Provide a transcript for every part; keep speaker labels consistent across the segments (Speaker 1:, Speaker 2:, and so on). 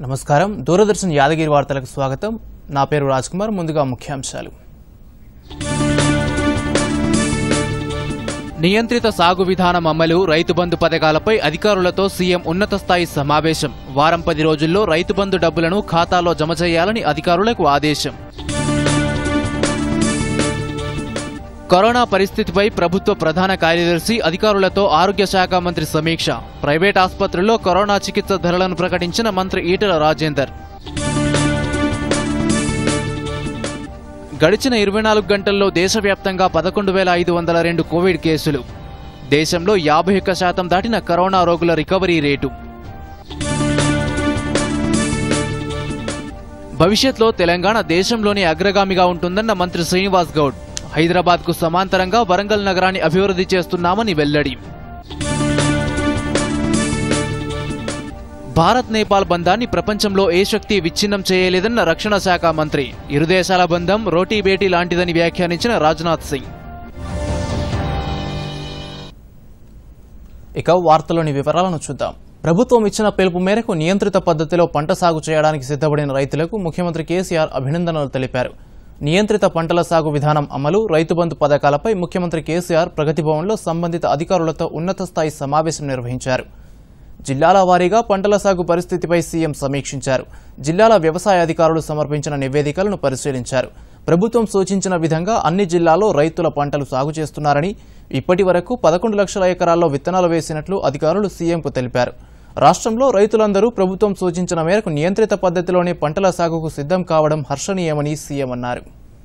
Speaker 1: నమస్కారం దూరదర్శన్ యాదగిరి వార్తలకు స్వాగతం నా పేరు రాజ్ కుమార్ ముందుగా ముఖ్యాంశాలు
Speaker 2: నియంత్రిత సాగు విధానం అమలు రైతు బంధు పథకాలపై అధికారులతో సీఎం ఉన్నత స్థాయి సమావేశం వారం పది రోజుల్లో రైతు బంధు డబ్బులను ఖాతాలో జమ చేయాలని అధికారులకు ఆదేశం కరోనా పరిస్థితిపై ప్రభుత్వ ప్రధాన కార్యదర్శి అధికారులతో ఆరోగ్య శాఖ మంత్రి సమీక్ష ప్రైవేట్ ఆసుపత్రుల్లో కరోనా చికిత్స ధరలను ప్రకటించిన మంత్రి ఈటెల రాజేందర్ గడిచిన ఇరవై నాలుగు గంటల్లో దేశవ్యాప్తంగా పదకొండు వేల ఐదు వందల రెండు కోవిడ్ కేసులు దేశంలో యాభై ఒక్క శాతం దాటిన కరోనా రోగుల రికవరీ రేటు భవిష్యత్లో తెలంగాణ దేశంలోనే అగ్రగామిగా ఉంటుందన్న మంత్రి శ్రీనివాస్ గౌడ్ హైదరాబాద్కు సమాంతరంగా వరంగల్ నగరాన్ని అభివృద్ధి చేస్తున్నామని వెల్లడి భారత్ నేపాల్ బంధాన్ని ప్రపంచంలో ఏ శక్తి విచ్ఛిన్నం చేయలేదన్న రక్షణ శాఖ మంత్రి ఇరు దేశాల బంధం రోటీ బేటీ లాంటిదని వ్యాఖ్యానించిన రాజ్నాథ్ సింగ్
Speaker 1: ఇక వార్తలోని వివరాలను చూద్దాం ప్రభుత్వం ఇచ్చిన పిలుపు మేరకు నియంత్రిత పద్ధతిలో పంట సాగు చేయడానికి సిద్ధపడిన రైతులకు ముఖ్యమంత్రి కేసీఆర్ అభినందనలు తెలిపారు నియంత్రిత పంటల సాగు విధానం అమలు రైతు బంధు పథకాలపై ముఖ్యమంత్రి కేసీఆర్ ప్రగతి భవన్లో సంబంధిత అధికారులతో ఉన్నత స్థాయి సమావేశం నిర్వహించారు జిల్లాల వారీగా పంటల సాగు పరిస్థితిపై సీఎం సమీక్షించారు జిల్లాల వ్యవసాయ అధికారులు సమర్పించిన నివేదికలను పరిశీలించారు ప్రభుత్వం సూచించిన విధంగా అన్ని జిల్లాల్లో రైతుల పంటలు సాగు చేస్తున్నారని ఇప్పటి వరకు పదకొండు లక్షల ఎకరాల్లో విత్తనాలు వేసినట్లు అధికారులు సీఎంకు తెలిపారు రాష్ట్రంలో రైతులందరూ ప్రభుత్వం సూచించిన మేరకు నియంత్రిత పద్ధతిలోనే పంటల సాగుకు సిద్ధం కావడం హర్షణీయమని సీఎం అన్నారు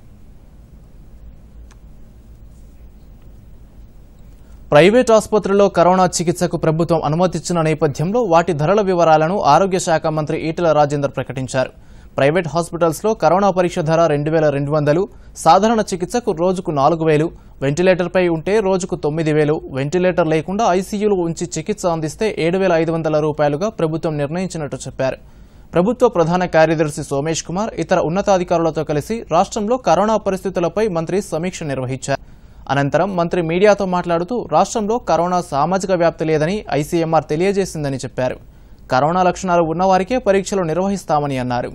Speaker 1: ప్రైవేట్ ఆసుపత్రుల్లో కరోనా చికిత్సకు ప్రభుత్వం అనుమతిచ్చిన నేపథ్యంలో వాటి ధరల వివరాలను ఆరోగ్య శాఖ మంత్రి ఈటెల రాజేందర్ ప్రకటించారు ప్రైవేట్ హాస్పిటల్స్లో కరోనా పరీక్ష ధర రెండు వేల రెండు వందలు సాధారణ చికిత్సకు రోజుకు నాలుగు వేలు వెంటిలేటర్పై ఉంటే రోజుకు తొమ్మిది వేలు వెంటిలేటర్ లేకుండా ఐసీయూలో ఉంచి చికిత్స అందిస్తే ఏడు వేల ఐదు వందల రూపాయలుగా ప్రభుత్వం నిర్ణయించినట్టు చెప్పారు ప్రభుత్వ ప్రధాన కార్యదర్శి సోమేష్ కుమార్ ఇతర ఉన్నతాధికారులతో కలిసి రాష్ట్రంలో కరోనా పరిస్థితులపై మంత్రి సమీక్ష నిర్వహించారు అనంతరం మంత్రి మీడియాతో మాట్లాడుతూ రాష్ట్రంలో కరోనా సామాజిక వ్యాప్తి లేదని ఐసీఎంఆర్ తెలియజేసిందని చెప్పారు కరోనా లక్షణాలు ఉన్నవారికే పరీక్షలు నిర్వహిస్తామని అన్నారు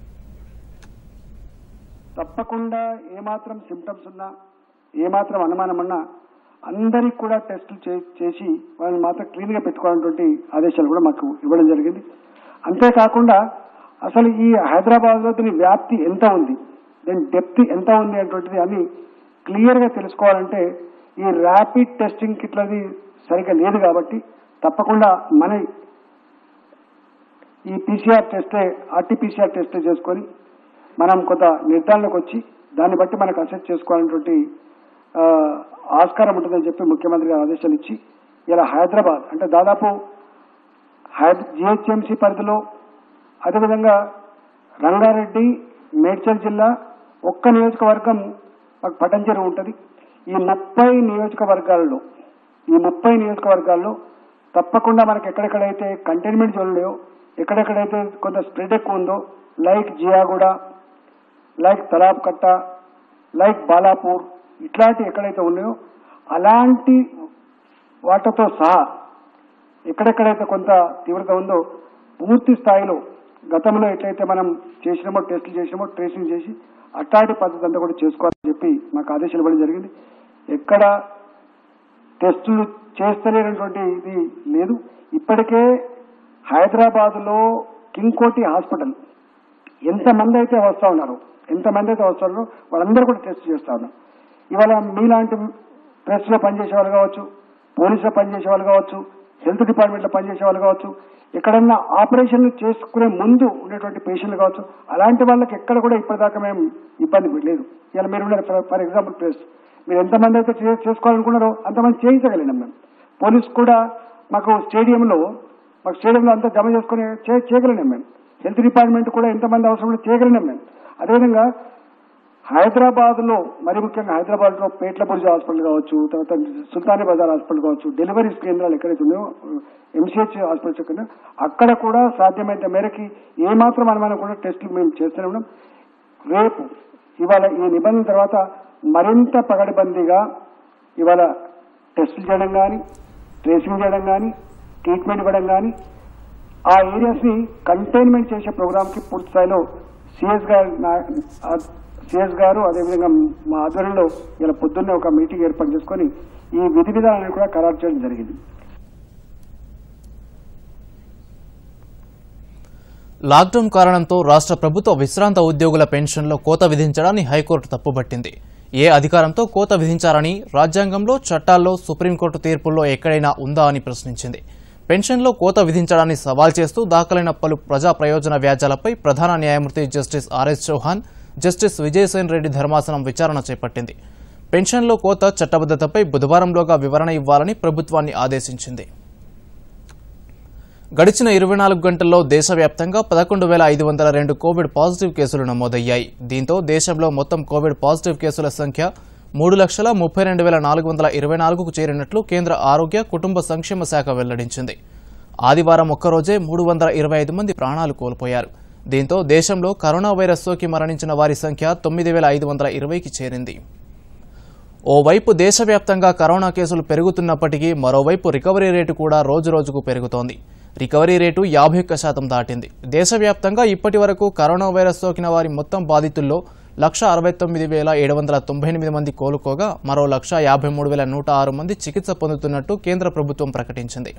Speaker 3: తప్పకుండా ఏమాత్రం సిమ్టమ్స్ ఉన్నా ఏమాత్రం అనుమానం ఉన్నా అందరికి కూడా టెస్టులు చే- చేసి వాళ్ళని మాత్రం క్లీన్ గా పెట్టుకోవాలన్నటువంటి ఆదేశాలు కూడా మాకు ఇవ్వడం జరిగింది అంతేకాకుండా అసలు ఈ హైదరాబాద్ లో దీని వ్యాప్తి ఎంత ఉంది దీని డెప్త్ ఎంత ఉంది అనేటువంటిది అన్ని క్లియర్ గా తెలుసుకోవాలంటే ఈ ర్యాపిడ్ టెస్టింగ్ కిట్లది సరిగ్గా లేదు కాబట్టి తప్పకుండా మన ఈ పీసీఆర్ టెస్టే ఆర్టీపీసీఆర్ టెస్టే చేసుకొని మనం కొంత నిర్ధారణకు వచ్చి దాన్ని బట్టి మనకు అసెస్ చేసుకోవాలన్నటువంటి ఆ, ఆస్కారం ఉంటుందని చెప్పి ముఖ్యమంత్రి గారు ఆదేశాలు ఇచ్చి ఇలా హైదరాబాద్ అంటే దాదాపు జిహెచ్ఎంసీ పరిధిలో అదేవిధంగా రంగారెడ్డి మేడ్చల్ జిల్లా ఒక్క నియోజకవర్గం మాకు పటంచెరు ఉంటుంది ఈ ముప్పై నియోజకవర్గాల్లో ఈ ముప్పై నియోజకవర్గాల్లో తప్పకుండా మనకి ఎక్కడెక్కడైతే కంటైన్మెంట్ జోన్ ఉన్నాయో ఎక్కడెక్కడైతే కొంత స్ప్రెడ్ ఎక్కువ ఉందో లైక్ జియాగూడ లైక్ తలాబ్ కట్ట లైక్ బాలాపూర్ ఇట్లాంటి ఎక్కడైతే ఉన్నాయో అలాంటి వాటితో సహా ఎక్కడెక్కడైతే కొంత తీవ్రత ఉందో పూర్తి స్థాయిలో గతంలో ఎట్లయితే మనం చేసినామో టెస్టులు చేసినామో ట్రేసింగ్ చేసి అట్లాంటి పద్ధతి అంతా కూడా చేసుకోవాలని చెప్పి మాకు ఆదేశాలు ఇవ్వడం జరిగింది ఎక్కడ టెస్టులు చేస్తలేనటువంటి ఇది లేదు ఇప్పటికే హైదరాబాద్ లో కింగ్ కోటి హాస్పిటల్ ఎంతమంది అయితే వస్తా ఉన్నారు ఎంతమంది అయితే వస్తా ఉన్నారో వాళ్ళందరూ కూడా టెస్ట్ చేస్తా ఉన్నారు ఇవాళ మీలాంటి ప్రెస్ లో పనిచేసే వాళ్ళు కావచ్చు పోలీసులో పనిచేసే వాళ్ళు కావచ్చు హెల్త్ డిపార్ట్మెంట్ లో పనిచేసే వాళ్ళు కావచ్చు ఎక్కడన్నా ఆపరేషన్లు చేసుకునే ముందు ఉండేటువంటి పేషెంట్లు కావచ్చు అలాంటి వాళ్ళకి ఎక్కడ కూడా ఇప్పటిదాకా మేము ఇబ్బంది లేదు ఇలా మీరు ఉన్నారు ఫర్ ఎగ్జాంపుల్ ప్రెస్ మీరు ఎంతమంది అయితే చే- చేసుకోవాలనుకున్నారో అంతమంది చేయించగలిగినాం మేము పోలీస్ కూడా మాకు స్టేడియంలో మాకు స్టేడియంలో అంతా జమ చేసుకుని చే- చేయగలిగినాం మేము హెల్త్ డిపార్ట్మెంట్ కూడా ఎంతమంది అవసరం ఉంటే చేయగలిగినాం మేము అదేవిధంగా హైదరాబాద్ లో మరి ముఖ్యంగా హైదరాబాద్ లో పేట్ల బుర్జ హాస్పిటల్ కావచ్చు తర్వాత సుల్తానీ బజార్ హాస్పిటల్ కావచ్చు డెలివరీ కేంద్రాలు ఎక్కడైతే ఉన్నాయో ఎంసీహెచ్ హాస్పిటల్స్ ఎక్కడ ఉన్నాయో, అక్కడ కూడా సాధ్యమైనంత మేరకి ఏమాత్రం అనుమానం కూడా టెస్టులు మేము చేస్తూనే ఉన్నాం రేపు ఇవాళ ఈ నిబంధన తర్వాత మరింత పగడబందీగా ఇవాళ టెస్టులు చేయడం కానీ ట్రేసింగ్ చేయడం కానీ ట్రీట్మెంట్ ఇవ్వడం కానీ ఆ ఏరియాస్ ని కంటైన్మెంట్ చేసే ప్రోగ్రామ్ కి పూర్తి స్థాయిలో సిఎస్ గారు సిఎస్ గారు అదేవిధంగా మా ఆధ్వర్యంలో ఇలా పొద్దున్నే ఒక మీటింగ్ ఏర్పాటు చేసుకొని ఈ విధి విధానాన్ని కూడా ఖరారు చేయడం జరిగింది
Speaker 1: లాక్డౌన్ కారణంతో రాష్ట్ర ప్రభుత్వ విశ్రాంత ఉద్యోగుల పెన్షన్లో కోత విధించడాన్ని హైకోర్టు తప్పుపట్టింది ఏ అధికారంతో కోత విధించారని రాజ్యాంగంలో చట్టాల్లో సుప్రీంకోర్టు తీర్పుల్లో ఎక్కడైనా ఉందా అని ప్రశ్నించింది పెన్షన్లో కోత విధించడాన్ని సవాల్ చేస్తూ దాఖలైన పలు ప్రజా ప్రయోజన వ్యాజ్యాలపై ప్రధాన న్యాయమూర్తి justice RS Chauhan justice Vijaysen Reddy ధర్మాసనం విచారణ చేపట్టింది పెన్షన్లో కోత చట్టబద్దతపై బుధవారంలోగా వివరణ ఇవ్వాలని ప్రభుత్వాన్ని ఆదేశించింది గడిచిన ఇరవై నాలుగు గంటల్లో దేశవ్యాప్తంగా పదకొండు వేల ఐదు వందల రెండు కోవిడ్ పాజిటివ్ కేసులు నమోదయ్యాయి దీంతో దేశంలో మొత్తం కోవిడ్ పాజిటివ్ కేసుల సంఖ్య మూడు లక్షల ముప్పై రెండు వేల నాలుగు వందల ఇరవై నాలుగుకు చేరినట్లు కేంద్ర ఆరోగ్య కుటుంబ సంక్షేమ శాఖ వెల్లడించింది ఆదివారం ఒక్కరోజే మూడు వందల ఇరవై ఐదు మంది ప్రాణాలు కోల్పోయారు దీంతో దేశంలో కరోనా వైరస్ సోకి మరణించిన వారి సంఖ్య తొమ్మిది వేల ఐదు వందల ఇరవైకి చేరింది ఓవైపు దేశవ్యాప్తంగా కరోనా కేసులు పెరుగుతున్నప్పటికీ మరోవైపు రికవరీ రేటు కూడా రోజురోజుకు పెరుగుతోంది రికవరీ రేటు యాభై ఒక్క శాతం దాటింది దేశవ్యాప్తంగా ఇప్పటి వరకు కరోనా వైరస్ సోకిన వారి మొత్తం బాధితుల్లో లక్ష అరవై తొమ్మిది వేల ఏడు వందల తొంభై ఎనిమిది మంది కోలుకోగా మరో లక్ష యాభై మూడు వేల నూట ఆరు మంది చికిత్స పొందుతున్నట్టు కేంద్ర ప్రభుత్వం ప్రకటించింది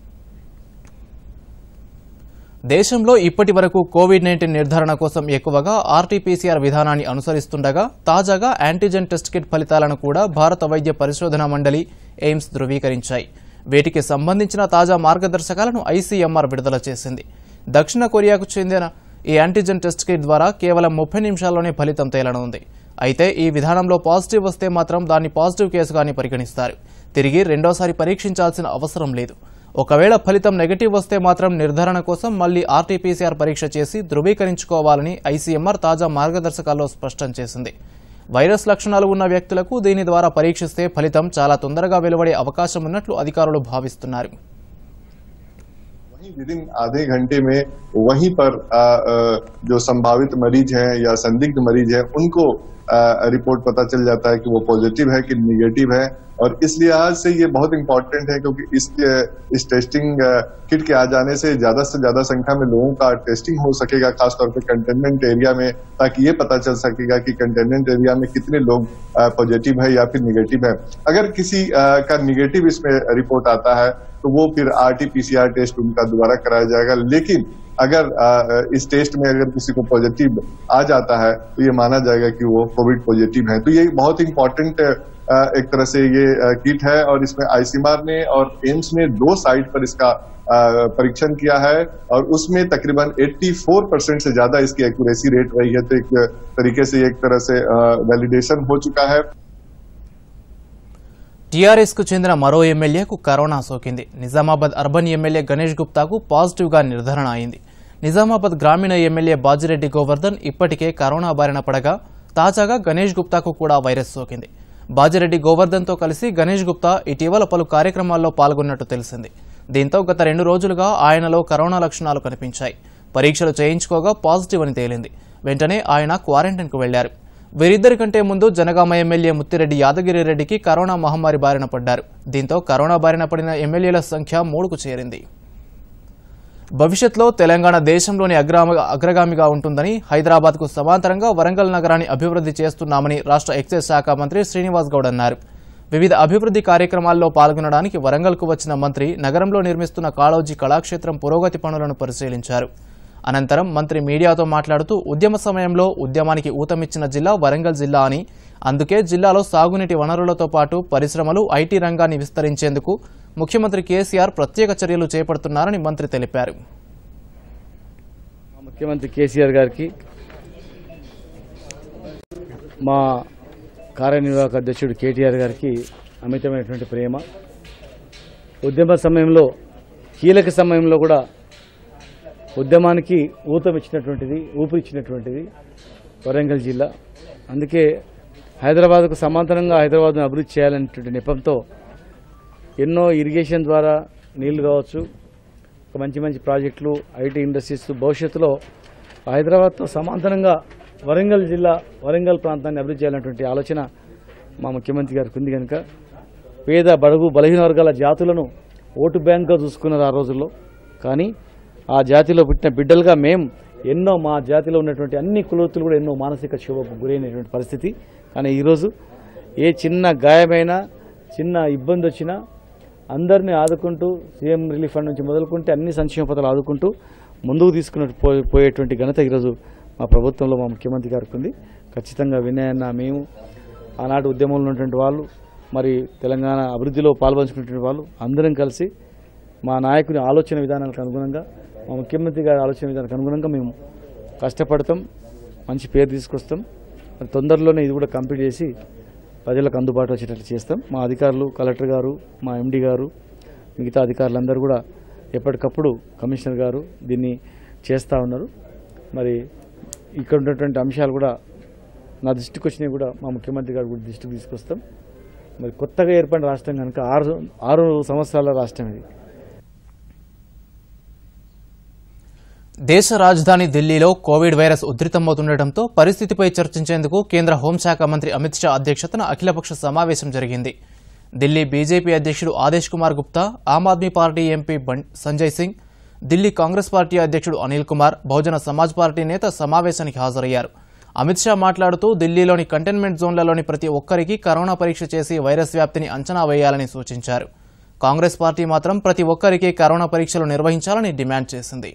Speaker 1: దేశంలో ఇప్పటి వరకు కోవిడ్ నైన్టీన్ నిర్ధారణ కోసం ఎక్కువగా ఆర్టీపీసీఆర్ విధానాన్ని అనుసరిస్తుండగా తాజాగా యాంటీజెన్ టెస్ట్ కిట్ ఫలితాలను కూడా భారత వైద్య పరిశోధనా మండలి ఎయిమ్స్ ధృవీకరించాయి వీటికి సంబంధించిన తాజా మార్గదర్శకాలను ఐసీఎంఆర్ విడుదల చేసింది దక్షిణ కొరియాకు చెందిన ఈ యాంటీజెన్ టెస్ట్ కిట్ ద్వారా కేవలం ముప్పై నిమిషాల్లోనే ఫలితం తేలనుంది అయితే ఈ విధానంలో పాజిటివ్ వస్తే మాత్రం దాన్ని పాజిటివ్ కేసుగానే పరిగణిస్తారు తిరిగి రెండోసారి పరీక్షించాల్సిన అవసరం లేదు ఒకవేళ ఫలితం నెగటివ్ వస్తే మాత్రం నిర్ధారణ కోసం మళ్లీ ఆర్టీపీసీఆర్ పరీక్ష చేసి ధృవీకరించుకోవాలని ఐసీఎంఆర్ తాజా మార్గదర్శకాల్లో స్పష్టం చేసింది వైరస్ లక్షణాలు ఉన్న వ్యక్తులకు దీని ద్వారా పరీక్షిస్తే ఫలితం చాలా తొందరగా వెలువడే అవకాశం ఉన్నట్లు అధికారులు భావిస్తున్నారు
Speaker 4: वहीं विद इन आधे घंटे में वहीं पर आ, आ, जो संभावित मरीज हैं या संदिग्ध मरीज हैं उनको आ, रिपोर्ट पता चल जाता है कि वो पॉजिटिव है कि निगेटिव है और इस लिहाज से ये बहुत इंपॉर्टेंट है क्योंकि इस इस टेस्टिंग किट के आ जाने से ज्यादा से ज्यादा संख्या में लोगों का टेस्टिंग हो सकेगा खासतौर पे कंटेनमेंट एरिया में ताकि ये पता चल सकेगा कि कंटेनमेंट एरिया में कितने लोग पॉजिटिव है या फिर निगेटिव है अगर किसी आ, का निगेटिव इसमें रिपोर्ट आता है तो वो फिर आरटीपीसीआर टेस्ट उनका दोबारा कराया जाएगा लेकिन अगर आ, इस टेस्ट में अगर किसी को पॉजिटिव आ जाता है तो ये माना जाएगा कि वो कोविड पॉजिटिव है तो ये बहुत इंपॉर्टेंट एक तरह से ये किट है और इसमें आईसीएमआर ने और एम्स ने दो साइट पर इसका परीक्षण किया है और उसमें तकरीबन 84 परसेंट से ज्यादा इसकी एक्यूरेसी रेट रही है तो एक तरीके से एक तरह से वैलिडेशन हो चुका है
Speaker 1: టీఆర్ఎస్ కు చెందిన మరో ఎమ్మెల్యేకు కరోనా సోకింది నిజామాబాద్ అర్బన్ ఎమ్మెల్యే గణేష్ గుప్తాకు పాజిటివ్ గా నిర్ధారణ అయింది నిజామాబాద్ గ్రామీణ ఎమ్మెల్యే బాజిరెడ్డి గోవర్ధన్ ఇప్పటికే కరోనా బారిన పడగా తాజాగా గణేష్ గుప్తాకు కూడా వైరస్ సోకింది బాజిరెడ్డి గోవర్ధన్తో కలిసి గణేష్ గుప్తా ఇటీవల పలు కార్యక్రమాల్లో పాల్గొన్నట్టు తెలిసింది దీంతో గత రెండు రోజులుగా ఆయనలో కరోనా లక్షణాలు కనిపించాయి పరీక్షలు చేయించుకోగా పాజిటివ్ అని తేలింది వెంటనే ఆయన క్వారంటైన్కు వెళ్లారు వీరిద్దరి కంటే ముందు జనగామ ఎమ్మెల్యే ముత్తిరెడ్డి యాదగిరి రెడ్డికి కరోనా మహమ్మారి బారిన పడ్డారు దీంతో కరోనా బారిన పడిన ఎమ్మెల్యేల సంఖ్య మూడుకు చేరింది భవిష్యత్తులో తెలంగాణ దేశంలోని అగ్రామ అగ్రగామిగా ఉంటుందని హైదరాబాద్కు సమాంతరంగా వరంగల్ నగరాన్ని అభివృద్ధి చేస్తున్నామని రాష్ట్ర ఎక్సైజ్ శాఖ మంత్రి శ్రీనివాస్ గౌడ్ అన్నారు వివిధ అభివృద్ధి కార్యక్రమాల్లో పాల్గొనడానికి వరంగల్కు వచ్చిన మంత్రి నగరంలో నిర్మిస్తున్న కాళోజీ కళాక్షేత్రం పురోగతి పనులను పరిశీలించారు అనంతరం మంత్రి మీడియాతో మాట్లాడుతూ ఉద్యమ సమయంలో ఉద్యమానికి ఊతమిచ్చిన జిల్లా వరంగల్ జిల్లా అని అందుకే జిల్లాలో సాగునీటి వనరులతో పాటు పరిశ్రమలు ఐటీ రంగాన్ని విస్తరించేందుకు ముఖ్యమంత్రి కేసీఆర్ ప్రత్యేక చర్యలు చేపడుతున్నారని మంత్రి తెలిపారు
Speaker 5: మా ముఖ్యమంత్రి కేసీఆర్ గారికి మా కార్యనిర్వాహక అధ్యక్షుడు కేటీఆర్ గారికి అమితమైనటువంటి ప్రేమ ఉద్యమ సమయంలో కీలక సమయంలో కూడా ఉద్యమానికి ఊతం ఇచ్చినటువంటిది ఊపిరిచ్చినటువంటిది వరంగల్ జిల్లా అందుకే హైదరాబాద్కు సమాంతరంగా హైదరాబాద్ను అభివృద్ధి చేయాలనేటువంటి నెపంతో ఎన్నో ఇరిగేషన్ ద్వారా నీళ్లు కావచ్చు ఒక మంచి మంచి ప్రాజెక్టులు ఐటీ ఇండస్ట్రీస్ భవిష్యత్తులో హైదరాబాద్తో సమాంతరంగా వరంగల్ జిల్లా వరంగల్ ప్రాంతాన్ని అభివృద్ధి చేయాలనేటువంటి ఆలోచన మా ముఖ్యమంత్రి గారికి ఉంది కనుక పేద బడుగు బలహీన వర్గాల జాతులను ఓటు బ్యాంక్గా చూసుకున్నారు ఆ రోజుల్లో కానీ ఆ జాతిలో పుట్టిన బిడ్డలుగా మేము ఎన్నో మా జాతిలో ఉన్నటువంటి అన్ని కులవృత్తులు కూడా ఎన్నో మానసిక క్షోభకు గురైనటువంటి పరిస్థితి కానీ ఈరోజు ఏ చిన్న గాయమైనా చిన్న ఇబ్బంది వచ్చినా అందరినీ ఆదుకుంటూ సీఎం రిలీఫ్ ఫండ్ నుంచి మొదలుకుంటే అన్ని సంక్షేమ పథకాలు ఆదుకుంటూ ముందుకు తీసుకుని పో- పోయేటువంటి ఘనత ఈరోజు మా ప్రభుత్వంలో మా ముఖ్యమంత్రి గారికి ఉంది ఖచ్చితంగా వినయన్న మేము ఆనాటి ఉద్యమంలో ఉన్నటువంటి వాళ్ళు మరి తెలంగాణ అభివృద్ధిలో పాల్పంచుకున్నటువంటి వాళ్ళు అందరం కలిసి మా నాయకుని ఆలోచన విధానాలకు అనుగుణంగా మా ముఖ్యమంత్రి గారి ఆలోచన విధానానికి అనుగుణంగా మేము కష్టపడతాం మంచి పేరు తీసుకొస్తాం మరి తొందరలోనే ఇది కూడా కంప్లీట్ చేసి ప్రజలకు అందుబాటులో వచ్చేటట్లు చేస్తాం మా అధికారులు కలెక్టర్ గారు మా ఎండి గారు మిగతా అధికారులందరూ కూడా ఎప్పటికప్పుడు కమిషనర్ గారు దీన్ని చేస్తూ ఉన్నారు మరి ఇక్కడ ఉన్నటువంటి అంశాలు కూడా నా దృష్టికి వచ్చినవి కూడా మా ముఖ్యమంత్రి గారు కూడా దృష్టికి తీసుకొస్తాం మరి కొత్తగా ఏర్పడిన రాష్ట్రం కనుక ఆరు ఆరు సంవత్సరాల రాష్ట్రం ఇది
Speaker 1: దేశ రాజధాని ఢిల్లీలో కోవిడ్ వైరస్ ఉధృతమవుతుండటంతో పరిస్థితిపై చర్చించేందుకు కేంద్ర హోంశాఖ మంత్రి అమిత్ షా అధ్యక్షతన అఖిలపక్ష సమావేశం జరిగింది ఢిల్లీ బీజేపీ అధ్యక్షుడు ఆదేశ్ కుమార్ గుప్తా ఆమ్ ఆద్మీ పార్టీ ఎంపీ బం- సంజయ్ సింగ్ ఢిల్లీ కాంగ్రెస్ పార్టీ అధ్యక్షుడు అనిల్ కుమార్ బహుజన సమాజ్ పార్టీ నేత సమావేశానికి హాజరయ్యారు అమిత్ షా మాట్లాడుతూ ఢిల్లీలోని కంటైన్మెంట్ జోన్లలోని ప్రతి ఒక్కరికి కరోనా పరీక్ష చేసి వైరస్ వ్యాప్తిని అంచనా వేయాలని సూచించారు కాంగ్రెస్ పార్టీ మాత్రం ప్రతి ఒక్కరికి కరోనా పరీక్షలు నిర్వహించాలని డిమాండ్ చేసింది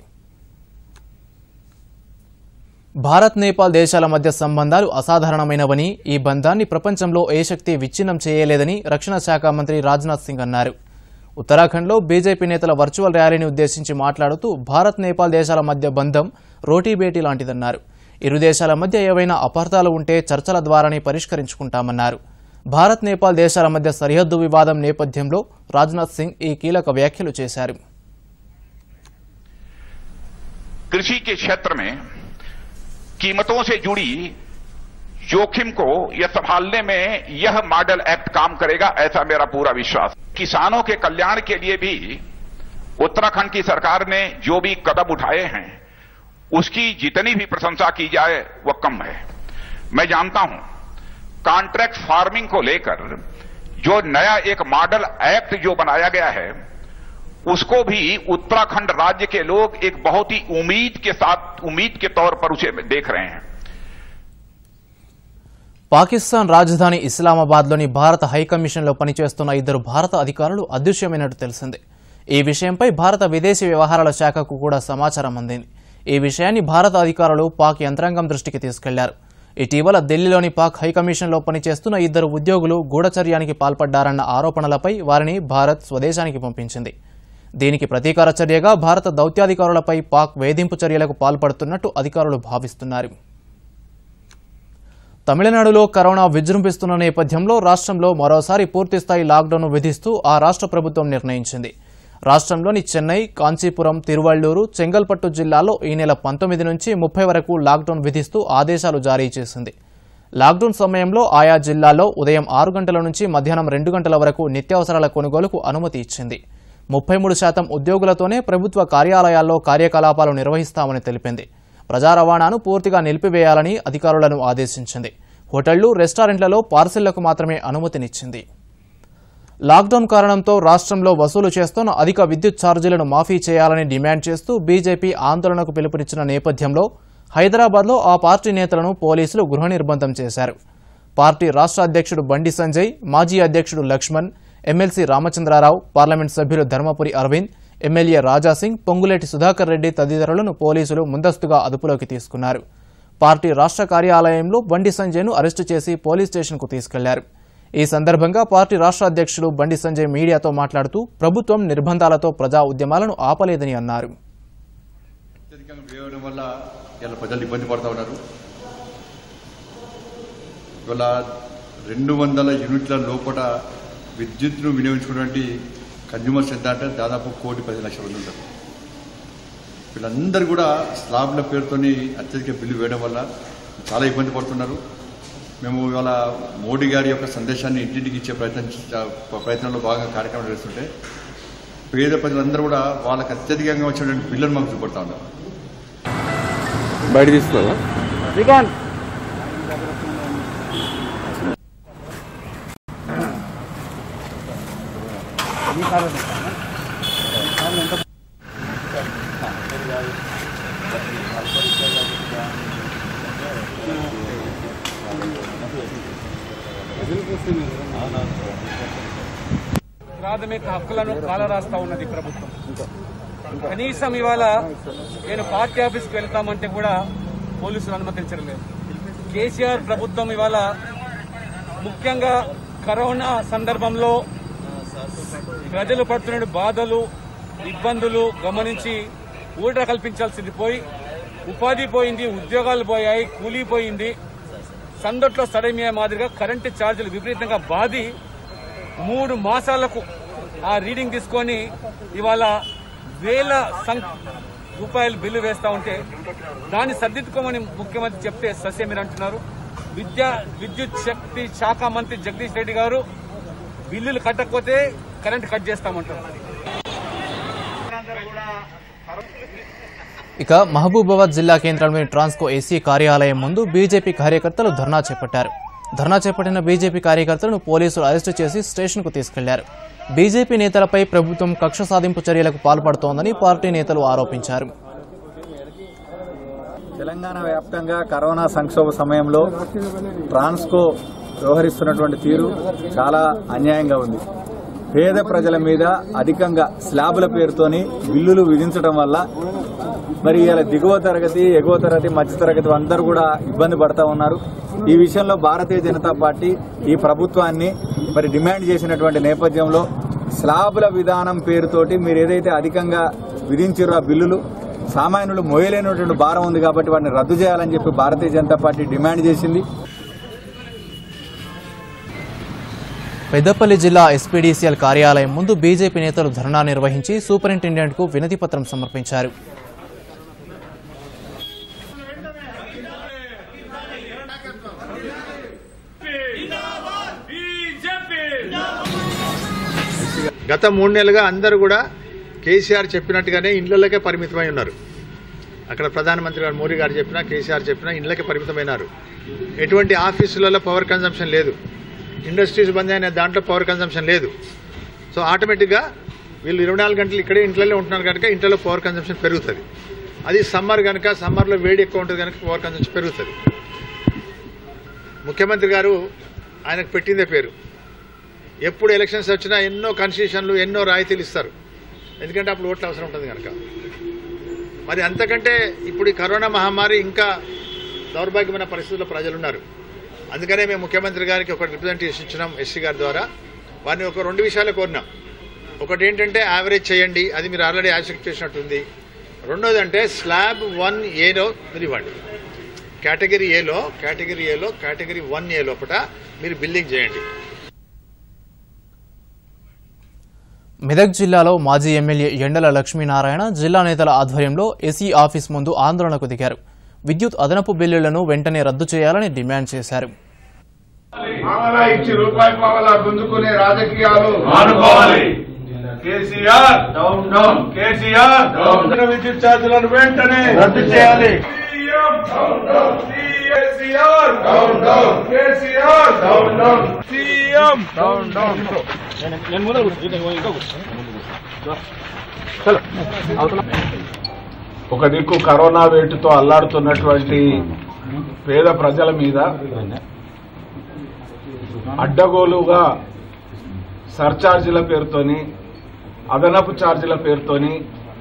Speaker 1: భారత్ నేపాల్ దేశాల మధ్య సంబంధాలు అసాధారణమైనవని ఈ బంధాన్ని ప్రపంచంలో ఏ శక్తి విచ్ఛిన్నం చేయలేదని రక్షణ శాఖ మంత్రి రాజ్నాథ్ సింగ్ అన్నారు ఉత్తరాఖండ్లో బీజేపీ నేతల వర్చువల్ ర్యాలీని ఉద్దేశించి మాట్లాడుతూ భారత్ నేపాల్ దేశాల మధ్య బంధం రోటీబేటీ లాంటిదన్నారు ఇరు దేశాల మధ్య ఏవైనా అపార్థాలు ఉంటే చర్చల ద్వారానే పరిష్కరించుకుంటామన్నారు భారత్ నేపాల్ దేశాల మధ్య సరిహద్దు వివాదం నేపథ్యంలో రాజ్నాథ్ సింగ్ ఈ కీలక వ్యాఖ్యలు చేశారు
Speaker 6: कृषि के क्षेत्र में कीमतों से जुड़ी जोखिम को यह संभालने में यह मॉडल एक्ट काम करेगा ऐसा मेरा पूरा विश्वास किसानों के कल्याण के लिए भी उत्तराखंड की सरकार ने जो भी कदम उठाए हैं उसकी जितनी भी प्रशंसा की जाए वह कम है मैं जानता हूं कॉन्ट्रैक्ट फार्मिंग को लेकर जो नया एक मॉडल एक्ट जो बनाया गया है उसको भी उत्तराखंड राज्य के लोग एक बहुत ही उम्मीद के साथ उम्मीद के तौर पर उसे देख रहे हैं
Speaker 1: పాకిస్తాన్ రాజధాని ఇస్లామాబాద్లోని భారత హైకమిషన్లో పనిచేస్తున్న ఇద్దరు భారత అధికారులు అదృశ్యమైనట్టు తెలిసింది ఈ విషయంపై భారత విదేశీ వ్యవహారాల శాఖకు కూడా సమాచారం అందింది ఈ విషయాన్ని భారత అధికారులు పాక్ యంత్రాంగం దృష్టికి తీసుకెళ్లారు ఇటీవల ఢిల్లీలోని పాక్ హైకమిషన్లో పనిచేస్తున్న ఇద్దరు ఉద్యోగులు గూఢచర్యానికి పాల్పడ్డారన్న ఆరోపణలపై వారిని భారత్ స్వదేశానికి పంపించింది దీనికి ప్రతీకార చర్యగా భారత దౌత్యాధికారులపై పాక్ వేధింపు చర్యలకు పాల్పడుతున్నట్టు అధికారులు భావిస్తున్నారు తమిళనాడులో కరోనా విజృంభిస్తున్న నేపథ్యంలో రాష్ట్రంలో మరోసారి పూర్తిస్థాయి లాక్డౌన్ విధిస్తూ ఆ రాష్ట్ర ప్రభుత్వం నిర్ణయించింది రాష్ట్రంలోని చెన్నై కాంచీపురం తిరువళ్లూరు చెంగల్పట్టు జిల్లాల్లో ఈ నెల పంతొమ్మిది నుంచి ముప్పై వరకు లాక్డౌన్ విధిస్తూ ఆదేశాలు జారీ చేసింది లాక్డౌన్ సమయంలో ఆయా జిల్లాల్లో ఉదయం ఆరు గంటల నుంచి మధ్యాహ్నం రెండు గంటల వరకు నిత్యావసరాల కొనుగోలుకు అనుమతి ఇచ్చింది ముప్పై మూడు శాతం ఉద్యోగులతోనే ప్రభుత్వ కార్యాలయాల్లో కార్యకలాపాలు నిర్వహిస్తామని తెలిపింది ప్రజా రవాణాను పూర్తిగా నిలిపివేయాలని అధికారులను ఆదేశించింది హోటళ్లు రెస్టారెంట్లలో పార్సిళ్లకు మాత్రమే అనుమతినిచ్చింది లాక్డౌన్ కారణంతో రాష్ట్రంలో వసూలు చేస్తున్న అధిక విద్యుత్ ఛార్జీలను మాఫీ చేయాలని డిమాండ్ చేస్తూ బీజేపీ ఆందోళనకు పిలుపునిచ్చిన నేపథ్యంలో హైదరాబాద్లో ఆ పార్టీ నేతలను పోలీసులు గృహ నిర్బంధం చేశారు పార్టీ రాష్ట్ర అధ్యక్షుడు బండి సంజయ్ మాజీ అధ్యక్షుడు లక్ష్మణ్ ఎమ్మెల్సీ రామచంద్రారావు పార్లమెంట్ సభ్యులు ధర్మపురి అరవింద్ ఎమ్మెల్యే రాజాసింగ్ పొంగులేటి సుధాకర్ రెడ్డి తదితరులను పోలీసులు ముందస్తుగా అదుపులోకి తీసుకున్నారు పార్టీ రాష్ట్ర కార్యాలయంలో బండి సంజయ్ను అరెస్టు చేసి పోలీస్ స్టేషన్కు తీసుకెళ్లారు ఈ సందర్భంగా పార్టీ రాష్ట్ర అధ్యక్షుడు బండి సంజయ్ మీడియాతో మాట్లాడుతూ ప్రభుత్వం నిర్బంధాలతో ప్రజా ఉద్యమాలను ఆపలేదని అన్నారు
Speaker 7: అత్యధికంగా వేయడం వల్ల ఇలా ప్రజలు ఇబ్బంది పడుతూ ఉన్నారు ఇవాళ రెండు వందల యూనిట్ల లోపల విద్యుత్ను వినియోగించుకున్నటువంటి కన్జ్యూమర్స్ ఎంత అంటే దాదాపు కోటి పది లక్షల మంది ఉంటారు వీళ్ళందరూ కూడా స్లాబ్ల పేరుతోని అత్యధిక బిల్లు వేయడం వల్ల చాలా ఇబ్బంది పడుతున్నారు మేము ఇవాళ మోడీ గారి యొక్క సందేశాన్ని ఇంటింటికి ఇచ్చే ప్రయత్నం ప్రయత్నంలో భాగంగా కార్యక్రమం చేస్తుంటే పేద ప్రజలందరూ కూడా వాళ్ళకి అత్యధికంగా వచ్చినటువంటి బిల్లును మాకు చూపడతా ఉన్నారు
Speaker 8: బయట తీసుకున్నావా
Speaker 9: ప్రాథమిక హక్కులను కాలరాస్తా ఉన్నది ప్రభుత్వం కనీసం ఇవాళ నేను పార్టీ ఆఫీస్కి వెళ్తామంటే కూడా పోలీసులు అనుమతించడం లేదు కేసీఆర్ ప్రభుత్వం ఇవాళ ముఖ్యంగా కరోనా సందర్భంలో ప్రజలు పడుతున్న బాధలు ఇబ్బందులు గమనించి ఊట కల్పించాల్సింది పోయి ఉపాధి పోయింది ఉద్యోగాలు పోయాయి కూలిపోయింది సందట్లో సడమియా మాదిరిగా కరెంటు ఛార్జీలు విపరీతంగా బాధి మూడు మాసాలకు ఆ రీడింగ్ తీసుకొని ఇవాళ వేల సం- రూపాయలు బిల్లు వేస్తా ఉంటే దాన్ని సర్దిద్దుకోమని ముఖ్యమంత్రి చెప్తే సస్యమీరు అంటున్నారు విద్యా విద్యుత్ శక్తి శాఖ మంత్రి జగదీష్ రెడ్డి గారు బిల్లులు కట్టకపోతే కరెంట్ కట్ చేస్తామంటారు
Speaker 1: ఇక మహబూబాబాద్ జిల్లా కేంద్రంలోని ట్రాన్స్కో ఏసీ కార్యాలయం ముందు బీజేపీ కార్యకర్తలు ధర్నా చేపట్టారు ధర్నా చేపట్టిన బీజేపీ కార్యకర్తలను పోలీసులు అరెస్టు చేసి స్టేషన్కు తీసుకెళ్లారు బీజేపీ నేతలపై ప్రభుత్వం కక్ష సాధింపు చర్యలకు పాల్పడుతోందని పార్టీ నేతలు ఆరోపించారు
Speaker 10: తెలంగాణ వ్యాప్తంగా కరోనా సంక్షోభ సమయంలో ట్రాన్స్కో వ్యవహరిస్తున్నటువంటి తీరు చాలా అన్యాయంగా ఉంది పేద ప్రజల మీద అధికంగా స్లాబుల పేరుతోని బిల్లులు విధించడం వల్ల మరి ఇలా దిగువ తరగతి ఎగువ తరగతి మధ్య తరగతి అందరూ కూడా ఇబ్బంది పడతా ఉన్నారు ఈ విషయంలో భారతీయ జనతా పార్టీ ఈ ప్రభుత్వాన్ని మరి డిమాండ్ చేసినటువంటి నేపథ్యంలో స్లాబుల విధానం పేరుతోటి మీరు ఏదైతే అధికంగా విధించారో ఆ బిల్లులు సామాన్యులు మోయలేనటువంటి భారం ఉంది కాబట్టి వాటిని రద్దు చేయాలని చెప్పి భారతీయ జనతా పార్టీ డిమాండ్ చేసింది
Speaker 1: పెద్దపల్లి జిల్లా ఎస్పీడీసీఎల్ కార్యాలయం ముందు బీజేపీ నేతలు ధర్నా నిర్వహించి సూపరింటెండెంట్కు వినతి పత్రం సమర్పించారు
Speaker 11: గత మూడు నెలలుగా అందరూ కూడా కేసీఆర్ చెప్పినట్టుగానే ఇండ్లకే పరిమితమై ఉన్నారు అక్కడ ప్రధానమంత్రి గారు మోడీ గారు చెప్పినా కేసీఆర్ చెప్పినా ఇండ్లకే పరిమితమైనారు ఎటువంటి ఆఫీసులలో పవర్ కన్జంప్షన్ లేదు ఇండస్ట్రీస్ బంద్ అయిన దాంట్లో పవర్ కన్జంప్షన్ లేదు సో ఆటోమేటిక్గా వీళ్ళు ఇరవై నాలుగు గంటలు ఇక్కడే ఇంట్లోనే ఉంటున్నారు కనుక ఇంట్లో పవర్ కన్జంప్షన్ పెరుగుతుంది అది సమ్మర్ కనుక సమ్మర్లో వేడి ఎక్కువ ఉంటుంది కనుక పవర్ కన్జంప్షన్ పెరుగుతుంది ముఖ్యమంత్రి గారు ఆయనకు పెట్టిందే పేరు ఎప్పుడు ఎలక్షన్స్ వచ్చినా ఎన్నో కన్సెషన్లు ఎన్నో రాయితీలు ఇస్తారు ఎందుకంటే అప్పుడు ఓట్లు అవసరం ఉంటుంది కనుక మరి అంతకంటే ఇప్పుడు ఈ కరోనా మహమ్మారి ఇంకా దౌర్భాగ్యమైన పరిస్థితుల్లో ప్రజలు ఉన్నారు అందుకనే మేము ముఖ్యమంత్రి గారికి ఒక రిప్రజెంటేషన్ ఇచ్చినాం ఎస్సీ గారి ద్వారా వారిని ఒక రెండు విషయాలు కోరినాం ఒకటి ఏంటంటే యావరేజ్ చేయండి అది మీరు ఆల్రెడీ యాక్సెప్ట్ చేసినట్టుంది రెండోది అంటే స్లాబ్ వన్ ఏలో మీరు ఇవ్వండి కేటగిరీ ఏలో కేటగిరీ ఏలో కేటగిరీ వన్ ఏ లోపల మీరు బిల్డింగ్ చేయండి
Speaker 1: మెదక్ జిల్లాలో మాజీ ఎమ్మెల్యే ఎండల లక్ష్మీనారాయణ జిల్లా నేతల ఆధ్వర్యంలో ఎస్ఈ ఆఫీస్ ముందు ఆందోళనకు దిగారు విద్యుత్ అదనపు బిల్లులను వెంటనే రద్దు చేయాలని డిమాండ్ చేశారు
Speaker 12: పావలా ఇచ్చి రూపాయి పావలా గుంజుకునే రాజకీయాలు మానుకోవాలి KCR down down KCR down విద్యుత్ ఛార్జీలను వెంటనే రద్దు చేయాలి KCR down down KCR down down CM down down నేను ముందర ఒక దిక్కు కరోనా వేటుతో అల్లాడుతున్నటువంటి పేద ప్రజల మీద అడ్డగోలుగా సర్ఛార్జీల పేరుతోని అదనపు ఛార్జీల పేరుతోని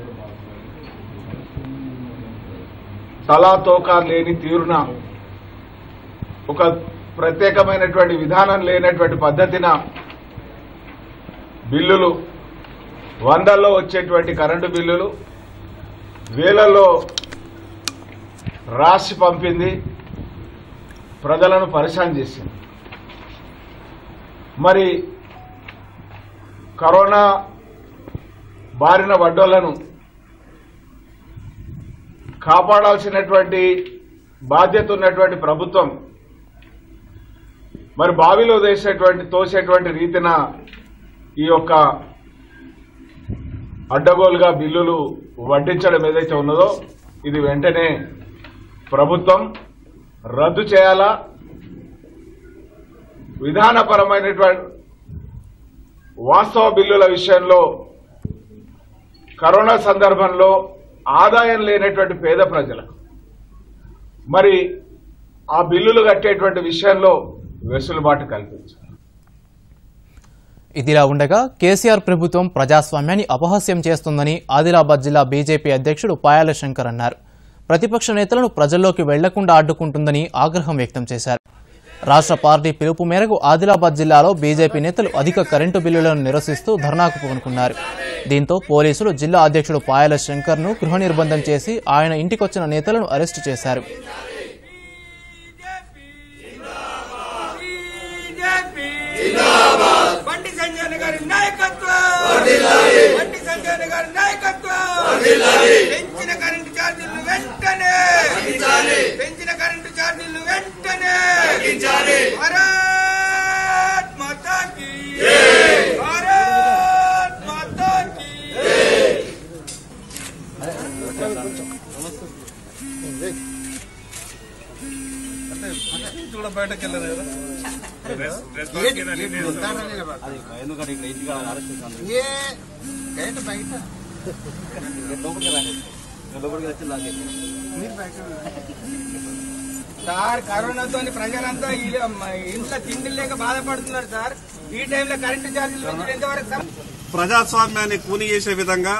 Speaker 12: తలా తోకా లేని తీరున ఒక ప్రత్యేకమైనటువంటి విధానం లేనటువంటి పద్ధతిన బిల్లులు వందల్లో వచ్చేటువంటి కరెంటు బిల్లులు వేలలో రాసి పంపింది ప్రజలను పరిశాన్ చేసింది మరి కరోనా బారిన పడ్డోళ్లను కాపాడాల్సినటువంటి బాధ్యత ఉన్నటువంటి ప్రభుత్వం మరి బావిలో వేసేటువంటి తోసేటువంటి రీతిన ఈ యొక్క అడ్డగోలుగా బిల్లులు వడ్డించడం ఏదైతే ఉన్నదో ఇది వెంటనే ప్రభుత్వం రద్దు చేయాలా విధానపరమైనటువంటి వాస్తవ బిల్లుల విషయంలో కరోనా సందర్భంలో ఆదాయం లేనటువంటి పేద ప్రజలకు మరి ఆ బిల్లులు కట్టేటువంటి విషయంలో వెసులుబాటు కల్పించాలి
Speaker 1: ఇదిలా ఉండగా కేసీఆర్ ప్రభుత్వం ప్రజాస్వామ్యాన్ని అపహాస్యం చేస్తుందని ఆదిలాబాద్ జిల్లా బీజేపీ అధ్యక్షుడు పాయాల శంకర్ అన్నారు ప్రతిపక్ష నేతలను ప్రజల్లోకి వెళ్లకుండా అడ్డుకుంటుందని ఆగ్రహం వ్యక్తం చేశారు రాష్ట్ర పార్టీ పిలుపు మేరకు ఆదిలాబాద్ జిల్లాలో బీజేపీ నేతలు అధిక కరెంటు బిల్లులను నిరసిస్తూ ధర్నాకు పూనుకున్నారు దీంతో పోలీసులు జిల్లా అధ్యక్షుడు పాయల శంకర్ను గృహ నిర్బంధం చేసి ఆయన ఇంటికొచ్చిన నేతలను అరెస్టు చేశారు
Speaker 13: బండి సంజయ్ గారి నాయకత్వం బండి సంజయ్ గారి నాయకత్వం పెంచిన కరెంటు ఛార్జీలు వెంటనే పెంచిన కరెంటు ఛార్జీలు వెంటనే భారత్ మాతాకి భారత్ మాతాకి
Speaker 12: కూడా బయటకు వెళ్ళరు కదా
Speaker 13: సార్ కరోనాతో ప్రజలంతా ఈ- ఇంట్లో తిండి లేక బాధపడుతున్నారు సార్ ఈ టైంలో కరెంటు ఛార్జీలు పెంచడం ఎంతవరకు సమ-
Speaker 14: ప్రజాస్వామ్యాన్ని కూని చేసే విధంగా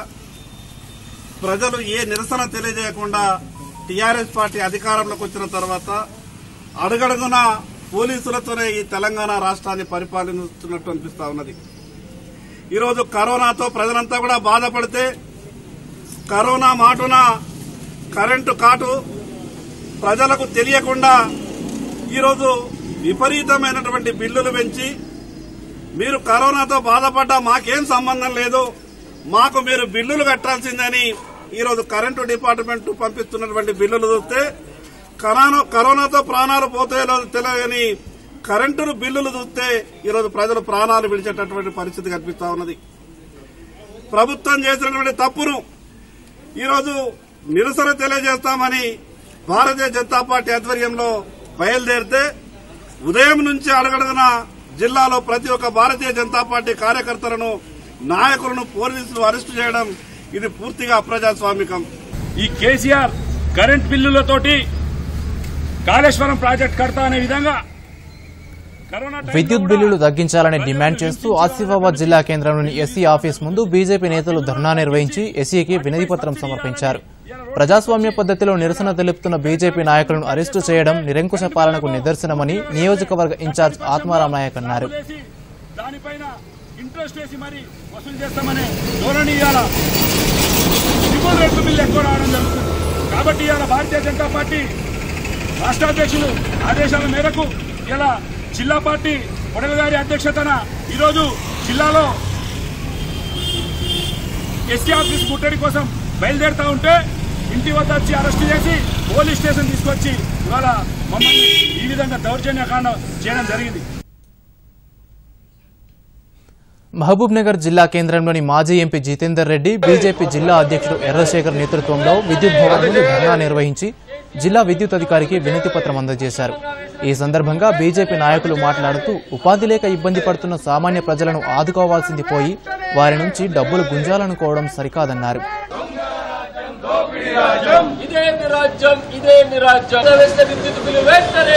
Speaker 14: ప్రజలు ఏ నిరసన తెలియజేయకుండా టీఆర్ఎస్ పార్టీ అధికారంలోకి వచ్చిన తర్వాత అడుగడుగున పోలీసులతోనే ఈ తెలంగాణ రాష్ట్రాన్ని పరిపాలిస్తున్నట్టు అనిపిస్తా ఉన్నది ఈరోజు కరోనాతో ప్రజలంతా కూడా బాధపడితే కరోనా మాటున కరెంటు కాటు ప్రజలకు తెలియకుండా ఈరోజు విపరీతమైనటువంటి బిల్లులు పెంచి మీరు కరోనాతో బాధపడ్డా మాకేం సంబంధం లేదు మాకు మీరు బిల్లులు కట్టాల్సిందని ఈరోజు కరెంటు డిపార్ట్మెంట్ పంపిస్తున్నటువంటి బిల్లులు చూస్తే కరోనా కరోనాతో ప్రాణాలు పోతాయో లేదో తెలియని కరెంటు బిల్లులు చూస్తే ఈరోజు ప్రజలు ప్రాణాలు విడిచేటటువంటి పరిస్థితి కనిపిస్తా ఉన్నది ప్రభుత్వం చేసినటువంటి తప్పును ఈరోజు నిరసన తెలియజేస్తామని భారతీయ జనతా పార్టీ ఆధ్వర్యంలో బయలుదేరితే ఉదయం నుంచి అడగడుగున జిల్లాలో ప్రతి ఒక్క భారతీయ జనతా పార్టీ కార్యకర్తలను నాయకులను పోలీసులు అరెస్టు చేయడం ఇది పూర్తిగా అప్రజాస్వామికం
Speaker 15: ఈ కేసీఆర్ కరెంట్ బిల్లులతోటి కాళేశ్వరం ప్రాజెక్ట్ కడతా అనే విధంగా కరోనా
Speaker 1: విద్యుత్ బిల్లులు తగ్గించాలని డిమాండ్ చేస్తూ ఆసిఫాబాద్ జిల్లా కేంద్రంలోని ఎస్సీ ఆఫీస్ ముందు బీజేపీ నేతలు ధర్నా నిర్వహించి ఎస్సీకి వినతిపత్రం సమర్పించారు ప్రజాస్వామ్య పద్ధతిలో నిరసన తెలుపుతున్న బీజేపీ నాయకులను అరెస్టు చేయడం నిరంకుశ పాలనకు నిదర్శనమని నియోజకవర్గ ఇన్ఛార్జ్ ఆత్మారాం నాయక్ అన్నారు
Speaker 15: దానిపైన ఇంట్రెస్ట్ వేసి మరి వసూలు చేస్తామనే ధోరణి ఇవాళ దిగువ రేట్లు బిల్లు ఎక్కువ రావడం జరుగుతుంది కాబట్టి ఇవాళ భారతీయ జనతా పార్టీ రాష్ట్ర అధ్యక్షులు ఆదేశాల మేరకు ఇలా జిల్లా పార్టీ వడల గారి అధ్యక్షతన ఈరోజు జిల్లాలో ఎస్సీ ఆఫీస్ ముట్టడి కోసం బయలుదేరుతా ఉంటే ఇంటి వద్ద వచ్చి అరెస్ట్ చేసి పోలీస్ స్టేషన్ తీసుకొచ్చి ఇవాళ మమ్మల్ని ఈ విధంగా దౌర్జన్యకాండ చేయడం జరిగింది
Speaker 1: మహబూబ్ నగర్ జిల్లా కేంద్రంలోని మాజీ ఎంపీ జితేందర్ రెడ్డి బీజేపీ జిల్లా అధ్యక్షుడు ఎర్రశేఖర్ నేతృత్వంలో విద్యుత్ భవన్ ముందు ధర్నా నిర్వహించి జిల్లా విద్యుత్ అధికారికి వినతి పత్రం అందజేశారు ఈ సందర్భంగా బీజేపీ నాయకులు మాట్లాడుతూ ఉపాధి లేక ఇబ్బంది పడుతున్న సామాన్య ప్రజలను ఆదుకోవాల్సింది పోయి వారి నుంచి డబ్బులు గుంజాలనుకోవడం సరికాదన్నారు
Speaker 16: ఇదే రాజ్యం ఇదే రాజ్యం వ్యవస్థ విద్యుత్ బిల్లు వెంటనే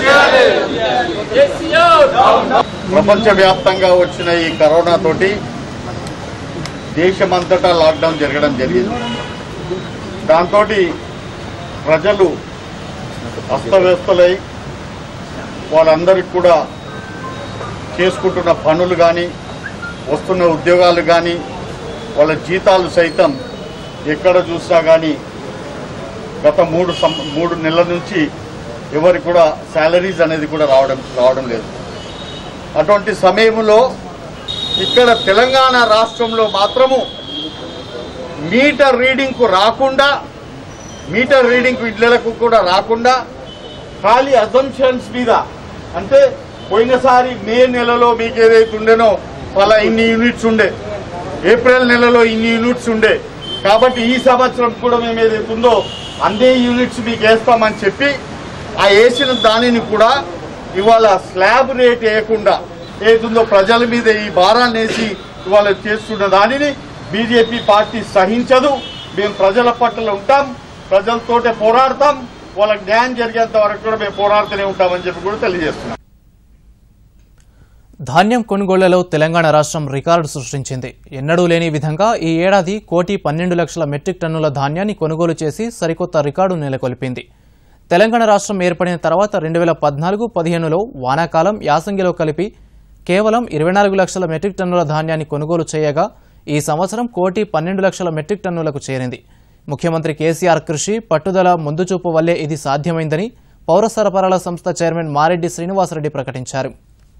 Speaker 16: కేసీఆర్
Speaker 17: ప్రపంచవ్యాప్తంగా వచ్చిన ఈ కరోనా తోటి దేశమంతటా లాక్డౌన్ జరగడం జరిగింది దాంతో ప్రజలు అస్తవ్యస్తలై వాళ్ళందరికీ కూడా చేసుకుంటున్న పనులు కానీ వస్తున్న ఉద్యోగాలు కానీ వాళ్ళ జీతాలు సైతం ఎక్కడ చూసినా కానీ గత మూడు సం మూడు నెలల నుంచి ఎవరికి కూడా శాలరీస్ అనేది కూడా రావడం రావడం లేదు అటువంటి సమయంలో ఇక్కడ తెలంగాణ రాష్ట్రంలో మాత్రము మీటర్ రీడింగ్కు రాకుండా మీటర్ రీడింగ్కు ఇళ్లకు కూడా రాకుండా ఖాళీ అజంప్షన్స్ మీద అంటే పోయినసారి మే నెలలో మీకు ఏదైతే ఉండేనో అలా ఇన్ని యూనిట్స్ ఉండే ఏప్రిల్ నెలలో ఇన్ని యూనిట్స్ ఉండే కాబట్టి ఈ సంవత్సరం కూడా మేము ఏదైతే ఉందో అన్ని యూనిట్స్ మీకు వేస్తామని చెప్పి ఆ వేసిన దానిని కూడా ఇవాళ స్లాబ్ రేట్ వేయకుండా ఏదుందో ప్రజల మీద ఈ భారాన్ని వేసి ఇవాళ చేస్తున్న దానిని బీజేపీ పార్టీ సహించదు మేము ప్రజల పట్ల ఉంటాం ప్రజలతోటే పోరాడతాం వాళ్ళకి న్యాయం జరిగేంత వరకు కూడా మేము పోరాడుతూనే ఉంటామని చెప్పి కూడా తెలియజేస్తున్నాం
Speaker 1: ధాన్యం కొనుగోళ్లలో తెలంగాణ రాష్ట్రం రికార్డు సృష్టించింది ఎన్నడూ లేని విధంగా ఈ ఏడాది కోటి పన్నెండు లక్షల మెట్రిక్ టన్నుల ధాన్యాన్ని కొనుగోలు చేసి సరికొత్త రికార్డు నెలకొల్పింది తెలంగాణ రాష్ట్రం ఏర్పడిన తర్వాత రెండు వేల పద్నాలుగు పదిహేనులో వానాకాలం యాసంగిలో కలిపి కేవలం ఇరవై నాలుగు లక్షల మెట్రిక్ టన్నుల ధాన్యాన్ని కొనుగోలు చేయగా ఈ సంవత్సరం కోటి పన్నెండు లక్షల మెట్రిక్ టన్నులకు చేరింది ముఖ్యమంత్రి కేసీఆర్ కృషి పట్టుదల ముందుచూపు వల్లే ఇది సాధ్యమైందని పౌర సరఫరాల సంస్థ చైర్మన్ మారెడ్డి శ్రీనివాసరెడ్డి ప్రకటించారు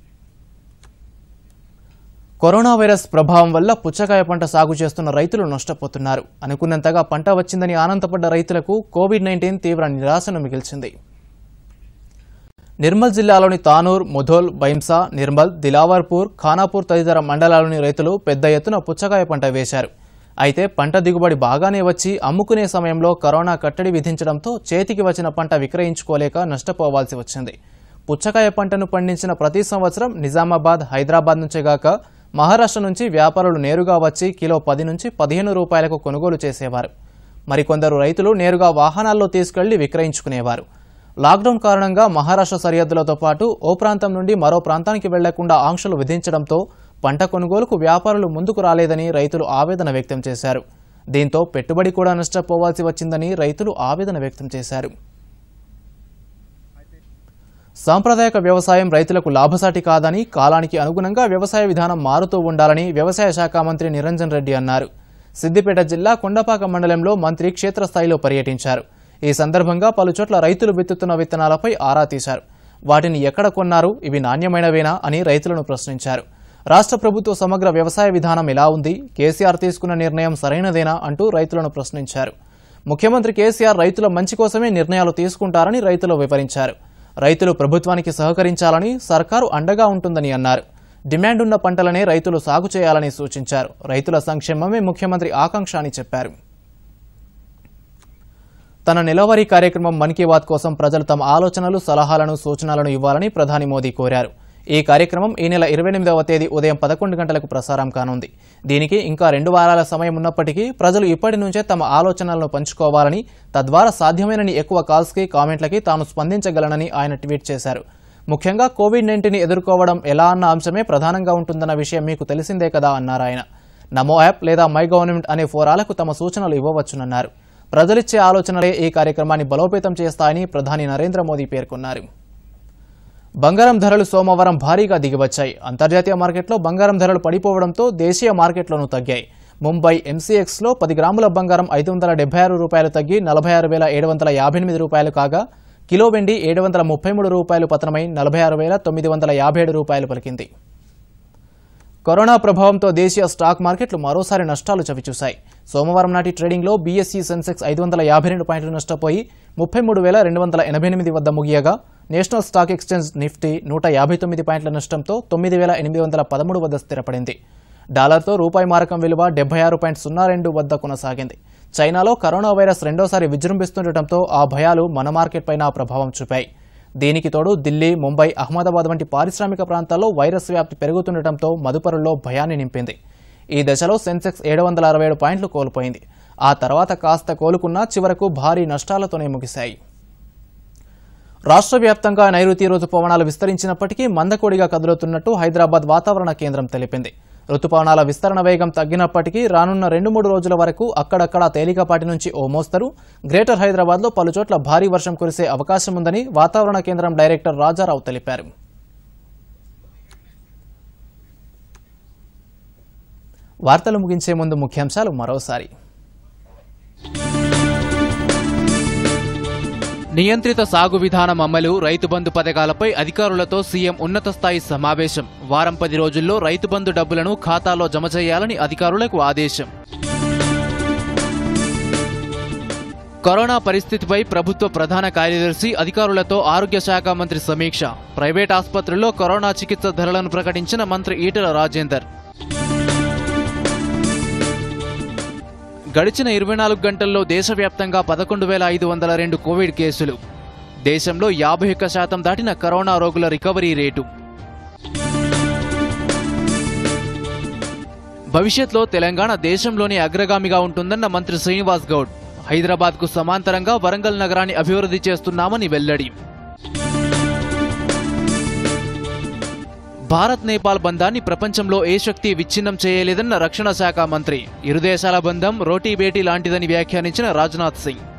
Speaker 1: కరోనా వైరస్ ప్రభావం వల్ల పుచ్చకాయ పంట సాగు చేస్తున్న రైతులు నష్టపోతున్నారు అనుకున్నంతగా పంట వచ్చిందని ఆనందపడ్డ రైతులకు కోవిడ్ నైన్టీన్ తీవ్ర నిరాశను మిగిల్చింది నిర్మల్ జిల్లాలోని తానూర్ ముధోల్ బైంసా నిర్మల్ దిలావర్పూర్ ఖానాపూర్ తదితర మండలాల్లోని రైతులు పెద్ద ఎత్తున పుచ్చకాయ పంట వేశారు అయితే పంట దిగుబడి బాగానే వచ్చి అమ్ముకునే సమయంలో కరోనా కట్టడి విధించడంతో చేతికి వచ్చిన పంట విక్రయించుకోలేక నష్టపోవాల్సి వచ్చింది పుచ్చకాయ పంటను పండించిన ప్రతి సంవత్సరం నిజామాబాద్ హైదరాబాద్ నుంచే గాక మహారాష్ట్ర నుంచి వ్యాపారులు నేరుగా వచ్చి కిలో పది నుంచి పదిహేను రూపాయలకు కొనుగోలు చేసేవారు మరికొందరు రైతులు నేరుగా వాహనాల్లో తీసుకెళ్లి విక్రయించుకునేవారు లాక్డౌన్ కారణంగా మహారాష్ట్ర సరిహద్దులతో పాటు ఓ ప్రాంతం నుండి మరో ప్రాంతానికి వెళ్లకుండా ఆంక్షలు విధించడంతో పంట కొనుగోలుకు వ్యాపారులు ముందుకు రాలేదని రైతులు ఆవేదన వ్యక్తం చేశారు దీంతో పెట్టుబడి కూడా నష్టపోవాల్సి వచ్చిందని రైతులు ఆవేదన వ్యక్తం చేశారు సాంప్రదాయక వ్యవసాయం రైతులకు లాభసాటి కాదని కాలానికి అనుగుణంగా వ్యవసాయ విధానం మారుతూ ఉండాలని వ్యవసాయ శాఖ మంత్రి నిరంజన్ రెడ్డి అన్నారు సిద్దిపేట జిల్లా కొండపాక మండలంలో మంత్రి క్షేత్రస్థాయిలో పర్యటించారు ఈ సందర్భంగా పలుచోట్ల రైతులు విత్తుతున్న విత్తనాలపై ఆరా తీశారు వాటిని ఎక్కడ కొన్నారు ఇవి నాణ్యమైనవేనా అని రైతులను ప్రశ్నించారు రాష్ట్ర ప్రభుత్వ సమగ్ర వ్యవసాయ విధానం ఎలా ఉంది కేసీఆర్ తీసుకున్న నిర్ణయం సరైనదేనా అంటూ రైతులను ప్రశ్నించారు ముఖ్యమంత్రి కేసీఆర్ రైతుల మంచి కోసమే నిర్ణయాలు తీసుకుంటారని రైతులు వివరించారు రైతులు ప్రభుత్వానికి సహకరించాలని సర్కారు అండగా ఉంటుందని అన్నారు డిమాండ్ ఉన్న పంటలనే రైతులు సాగు చేయాలని సూచించారు రైతుల సంక్షేమమే ముఖ్యమంత్రి ఆకాంక్ష అని చెప్పారు తన నెలవారీ కార్యక్రమం మన్ కీ బాత్ కోసం ప్రజలు తమ ఆలోచనలు సలహాలను సూచనలను ఇవ్వాలని ప్రధాని మోదీ కోరారు ఈ కార్యక్రమం ఈ నెల ఇరవై ఎనిమిదవ తేదీ ఉదయం పదకొండు గంటలకు ప్రసారం కానుంది దీనికి ఇంకా రెండు వారాల సమయం ఉన్నప్పటికీ ప్రజలు ఇప్పటి నుంచే తమ ఆలోచనలను పంచుకోవాలని తద్వారా సాధ్యమైనని ఎక్కువ కాల్స్కి కామెంట్లకి తాను స్పందించగలనని ఆయన ట్వీట్ చేశారు ముఖ్యంగా కోవిడ్ నైన్టీన్ ఎదుర్కోవడం ఎలా అన్న అంశమే ప్రధానంగా ఉంటుందన్న విషయం మీకు తెలిసిందే కదా అన్నారు ఆయన నమో యాప్ లేదా మై గవర్నమెంట్ అనే ఫోరాలకు తమ సూచనలు ఇవ్వవచ్చునన్నారు ప్రజలిచ్చే ఆలోచనలే ఈ కార్యక్రమాన్ని బలోపేతం చేస్తాయని ప్రధాని నరేంద్ర మోదీ పేర్కొన్నారు బంగారం ధరలు సోమవారం భారీగా దిగివచ్చాయి అంతర్జాతీయ మార్కెట్లో బంగారం ధరలు పడిపోవడంతో దేశీయ మార్కెట్లోనూ తగ్గాయి ముంబై ఎంసీఎక్స్లో పది గ్రాముల బంగారం ఐదు వందల డెబ్బై ఆరు రూపాయలు తగ్గి నలభై ఆరు వేల ఏడు వందల యాభై ఎనిమిది రూపాయలు కాగా కిలో వెండి ఏడు వందల ముప్పై మూడు రూపాయలు పతనమై నలభై ఆరు వేల తొమ్మిది వందల యాభై ఏడు రూపాయలు పలికింది కరోనా ప్రభావంతో దేశీయ స్టాక్ మార్కెట్లు మరోసారి నష్టాలు చవిచూశాయి సోమవారం నాటి ట్రేడింగ్లో బీఎస్సీ సెన్సెక్స్ ఐదు వందల యాభై రెండు పాయింట్లు నష్టపోయి ముప్పై మూడు వేల రెండు వందల ఎనభై ఎనిమిది వద్ద ముగియగా నేషనల్ స్టాక్ ఎక్స్చేంజ్ నిఫ్టీ నూట యాభై తొమ్మిది పాయింట్ల నష్టంతో తొమ్మిది వేల ఎనిమిది వందల పదమూడు వద్ద స్థిరపడింది డాలర్తో రూపాయి మారకం విలువ డెబ్బై ఆరు పాయింట్ సున్నా రెండు వద్ద కొనసాగింది చైనాలో కరోనా వైరస్ రెండోసారి విజృంభిస్తుండటంతో ఆ భయాలు మన మార్కెట్ పైన ప్రభావం చూపాయి దీనికి తోడు ఢిల్లీ ముంబై అహ్మదాబాద్ వంటి పారిశ్రామిక ప్రాంతాల్లో వైరస్ వ్యాప్తి పెరుగుతుండటంతో మదుపరుల్లో భయాన్ని నింపింది ఈ దశలో సెన్సెక్స్ ఏడు వందల అరవై ఏడు పాయింట్లు కోల్పోయింది ఆ తర్వాత కాస్త కోలుకున్నా చివరకు భారీ నష్టాలతోనే ముగిశాయి రాష్ట్ర వ్యాప్తంగా నైరుతి రుతుపవనాలు విస్తరించినప్పటికీ మందకొడిగా కదులుతున్నట్టు హైదరాబాద్ వాతావరణ కేంద్రం తెలిపింది రుతుపవనాల విస్తరణ వేగం తగ్గినప్పటికీ రానున్న రెండు మూడు రోజుల వరకు అక్కడక్కడా తేలికపాటి నుంచి ఓ మోస్తరు గ్రేటర్ హైదరాబాద్లో పలుచోట్ల భారీ వర్షం కురిసే అవకాశం ఉందని వాతావరణ కేంద్రం డైరెక్టర్ రాజారావు తెలిపారు వార్తలు ముగించే ముందు ముఖ్యాంశాలు మరోసారి
Speaker 2: నియంత్రిత సాగు విధానం అమలు రైతు బంధు పథకాలపై అధికారులతో సీఎం ఉన్నత స్థాయి సమావేశం వారం పది రోజుల్లో రైతు బంధు డబ్బులను ఖాతాలో జమ చేయాలని అధికారులకు ఆదేశం కరోనా పరిస్థితిపై ప్రభుత్వ ప్రధాన కార్యదర్శి అధికారులతో ఆరోగ్య శాఖ మంత్రి సమీక్ష ప్రైవేట్ ఆసుపత్రుల్లో కరోనా చికిత్స ధరలను ప్రకటించిన మంత్రి ఈటల రాజేందర్ గడిచిన ఇరవై నాలుగు గంటల్లో దేశవ్యాప్తంగా పదకొండు వేల ఐదు వందల రెండు కోవిడ్ కేసులు దేశంలో యాభై ఒక్క శాతం దాటిన కరోనా రోగుల రికవరీ రేటు భవిష్యత్లో తెలంగాణ దేశంలోనే అగ్రగామిగా ఉంటుందన్న మంత్రి శ్రీనివాస్ గౌడ్ హైదరాబాద్కు సమాంతరంగా వరంగల్ నగరాన్ని అభివృద్ధి చేస్తున్నామని వెల్లడి భారత్ నేపాల్ బంధాన్ని ప్రపంచంలో ఏ శక్తి విచ్ఛిన్నం చేయలేదన్న రక్షణ శాఖ మంత్రి ఇరు దేశాల బంధం రోటీ బేటీ లాంటిదని వ్యాఖ్యానించిన రాజ్నాథ్ సింగ్